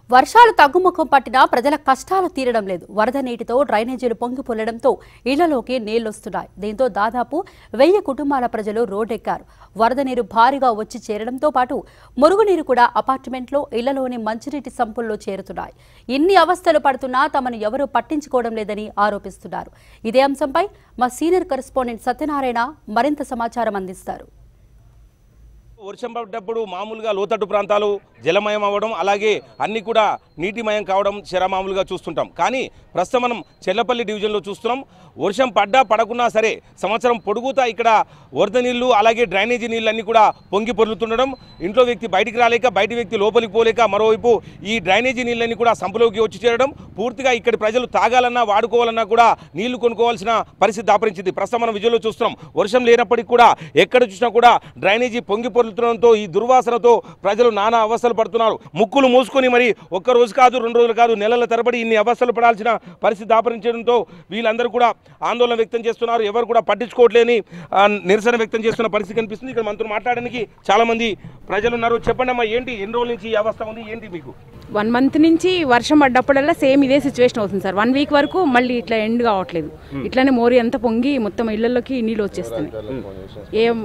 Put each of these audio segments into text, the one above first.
వర్షాలు తగ్గుముఖం పట్టినా ప్రజల కష్టాలు తీరడం లేదు వరద నీటితో డ్రైనేజీలు పొంగి పొల్లడంతో ఇళ్లలోకి నీళ్లొస్తున్నాయి దీంతో దాదాపు వెయ్యి కుటుంబాల ప్రజలు రోడ్డెక్కారు వరద నీరు భారీగా వచ్చి చేరడంతో పాటు మురుగునీరు కూడా అపార్ట్మెంట్లో ఇళ్లలోని మంచినీటి సంపుల్లో చేరుతున్నాయి ఇన్ని అవస్థలు పడుతున్నా తమను ఎవరూ పట్టించుకోవడం లేదని ఆరోపిస్తున్నారు ఇదే అంశంపై మా సీనియర్ కరెస్పాండెంట్ సత్యనారాయణ మరింత సమాచారం అందిస్తారు వర్షం పడ్డప్పుడు మామూలుగా లోతట్టు ప్రాంతాలు జలమయం అవ్వడం అలాగే అన్ని కూడా నీటిమయం కావడం శరమామూలుగా చూస్తుంటాం కానీ ప్రస్తుతం మనం చెల్లపల్లి డివిజన్లో చూస్తున్నాం వర్షం పడ్డా పడకున్నా సరే సంవత్సరం పొడుగుతా ఇక్కడ వరద నీళ్లు అలాగే డ్రైనేజీ నీళ్ళన్నీ కూడా పొంగి పొర్లుతుండడం ఇంట్లో వ్యక్తి బయటికి రాలేక బయటి వ్యక్తి లోపలికి పోలేక మరోవైపు ఈ డ్రైనేజీ నీళ్ళన్నీ కూడా సంపులోకి వచ్చి చేరడం పూర్తిగా ఇక్కడి ప్రజలు తాగాలన్నా వాడుకోవాలన్నా కూడా నీళ్లు కొనుక్కోవాల్సిన పరిస్థితి దాపరించింది ప్రస్తుతం మనం విజువల్లో చూస్తున్నాం వర్షం లేనప్పటికీ కూడా ఎక్కడ చూసినా కూడా డ్రైనేజీ పొంగి పొర్లుతుండడంతో ఈ దుర్వాసనతో ప్రజలు నానా అవస్థలు పడుతున్నారు ముక్కులు మూసుకొని మరి ఒక్క రోజు కాదు రెండు రోజులు కాదు నెలల తరబడి ఇన్ని అవస్థలు పడాల్సిన పరిస్థితి దాపరించడంతో వీళ్ళందరూ కూడా ఆందోళన వ్యక్తం చేస్తున్నారు ఎవరు కూడా పట్టించుకోవట్లేని ఆ, నిరసన వ్యక్తం చేస్తున్న పరిస్థితి కనిపిస్తుంది ఇక్కడ మనతో మాట్లాడడానికి చాలా మంది ప్రజలు ఉన్నారు చెప్పండి అమ్మా ఏంటి ఎన్ని రోజుల నుంచి ఈ అవస్థ ఉంది ఏంటి మీకు వన్ మంత్ నుంచి వర్షం పడ్డప్పుడల్లా సేమ్ ఇదే సిచ్యువేషన్ అవుతుంది సార్ వన్ వీక్ వరకు మళ్ళీ ఇట్లా ఎండ్ కావట్లేదు ఇట్లానే మోరి అంతా పొంగి మొత్తం ఇళ్లలోకి నీళ్ళు వచ్చేస్తున్నాయి ఏం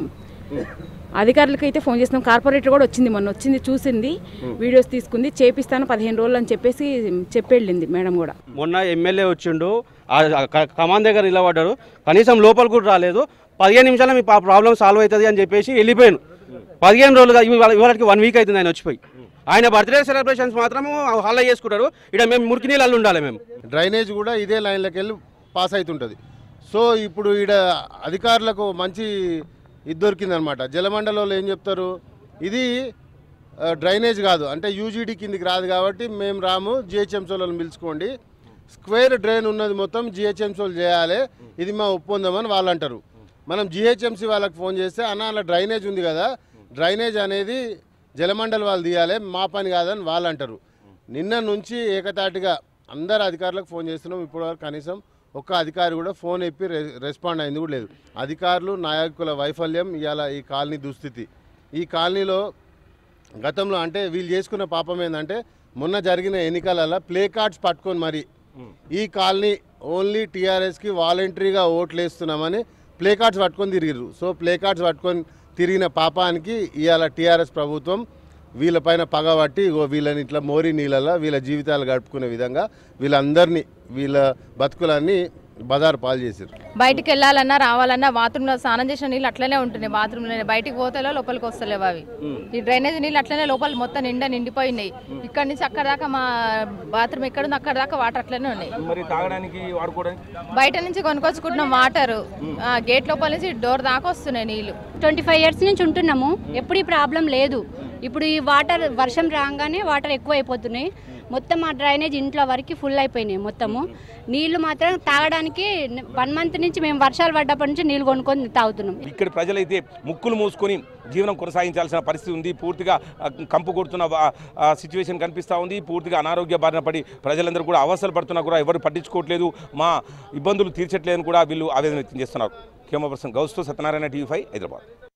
అధికారులకి అయితే ఫోన్ చేస్తున్నాం కార్పొరేటర్ కూడా వచ్చింది మొన్న వచ్చింది చూసింది వీడియోస్ తీసుకుంది చేపిస్తాను పదిహేను రోజులు అని చెప్పేసి చెప్పెళ్ళింది మేడం కూడా మొన్న ఎమ్మెల్యే వచ్చిండు ఆ క- కమాన్ దగ్గర నిలబడ్డాడు కనీసం లోపల కూడా రాలేదు పదిహేను నిమిషాలు మీ ప్రాబ్లం సాల్వ్ అవుతుంది అని చెప్పేసి వెళ్ళిపోయాను పదిహేను రోజులుగా ఇవాళ ఇవాళకి వన్ వీక్ అవుతుంది ఆయన వచ్చిపోయి ఆయన బర్త్డే సెలబ్రేషన్స్ మాత్రం హాల్లో చేసుకుంటారు ఇక్కడ మేము మురికి నీళ్ళు ఉండాలి మేము డ్రైనేజ్ కూడా ఇదే లైన్లోకి వెళ్ళి పాస్ అవుతుంటుంది సో ఇప్పుడు ఈడ అధికారులకు మంచి ఇది దొరికిందనమాట జలమండలంలో ఏం చెప్తారు ఇది ఆ, డ్రైనేజ్ కాదు అంటే యూజీడీ కిందికి రాదు కాబట్టి మేము రాము జిహెచ్ఎంసీలను పిలుచుకోండి స్క్వేర్ డ్రైన్ ఉన్నది మొత్తం జిహెచ్ఎంసీలు చేయాలి ఇది మా ఒప్పందం అని వాళ్ళు అంటారు మనం జిహెచ్ఎంసీ వాళ్ళకి ఫోన్ చేస్తే అన్న అలా డ్రైనేజ్ ఉంది కదా డ్రైనేజ్ అనేది జలమండలి వాళ్ళు తీయాలి మా పని కాదని వాళ్ళు అంటారు నిన్న నుంచి ఏకతాటిగా అందరు అధికారులకు ఫోన్ చేస్తున్నాం ఇప్పటివరకు కనీసం ఒక్క అధికారి కూడా ఫోన్ ఎప్పి రె- రెస్పాండ్ అయింది కూడా లేదు అధికారులు నాయకుల వైఫల్యం ఇవాళ ఈ కాలనీ దుస్థితి ఈ కాలనీలో గతంలో అంటే వీళ్ళు చేసుకున్న పాపం ఏంటంటే మొన్న జరిగిన ఎన్నికలలో ప్లే కార్డ్స్ పట్టుకొని మరి ఈ కాలనీ ఓన్లీ టీఆర్ఎస్కి వాలంటరీగా ఓట్లు వేస్తున్నామని ప్లే కార్డ్స్ పట్టుకొని తిరిగిర్రు సో ప్లే కార్డ్స్ పట్టుకొని తిరిగిన పాపానికి ఇవాళ టీఆర్ఎస్ ప్రభుత్వం వీళ్ళపైన పగబట్టి ఇగో వీళ్ళని ఇట్లా మోరీ నీళ్ళలో వీళ్ళ జీవితాలు గడుపుకునే విధంగా వీళ్ళందరినీ వీళ్ళ బతుకులన్నీ బజారు పాలు చేశారు బయటికి వెళ్ళాలన్నా రావాలన్నా బాత్రూంలో స్నానం చేసిన నీళ్ళు అట్లనే ఉంటున్నాయి బాత్రూంలో బయటికి పోతేలో లోపలికి వస్తలేవు అవి ఈ డ్రైనేజ్ నీళ్ళు అట్లనే లోపల మొత్తం నిండా నిండిపోయినాయి ఇక్కడ నుంచి అక్కడ దాకా మా బాత్రూమ్ ఎక్కడ ఉంది అక్కడ దాకా వాటర్ అట్లనే ఉన్నాయి మరి తాగడానికి వాడుకోవడానికి బయట నుంచి కొనుక్కొచ్చుకుంటున్నాం వాటర్ గేట్ లోపల నుంచి డోర్ దాకా వస్తున్నాయి నీళ్ళు ట్వంటీ ఫైవ్ ఇయర్స్ నుంచి ఉంటున్నాము ఎప్పుడు ఈ ప్రాబ్లం లేదు ఇప్పుడు ఈ వాటర్ వర్షం రాగానే వాటర్ ఎక్కువ అయిపోతున్నాయి మొత్తం ఆ డ్రైనేజ్ ఇంట్లో వరకు ఫుల్ అయిపోయినాయి మొత్తము నీళ్లు మాత్రం తాగడానికి వన్ మంత్ నుంచి మేము వర్షాలు పడ్డప్పటి నుంచి నీళ్ళు కొనుక్కొని తాగుతున్నాం ఇక్కడ ప్రజలైతే ముక్కులు మూసుకొని జీవనం కొనసాగించాల్సిన పరిస్థితి ఉంది పూర్తిగా ఆ, కంపు కొడుతున్న సిచ్యువేషన్ కనిపిస్తూ ఉంది పూర్తిగా అనారోగ్య బారిన పడి ప్రజలందరూ కూడా అవసరం పడుతున్నా కూడా ఎవరు పట్టించుకోవట్లేదు మా ఇబ్బందులు తీర్చట్లేదని కూడా వీళ్ళు ఆవేదన వ్యక్తం చేస్తున్నారు కెమెరా పర్సన్ గౌస్తో సత్యనారాయణ టీవీ ఫైవ్ హైదరాబాద్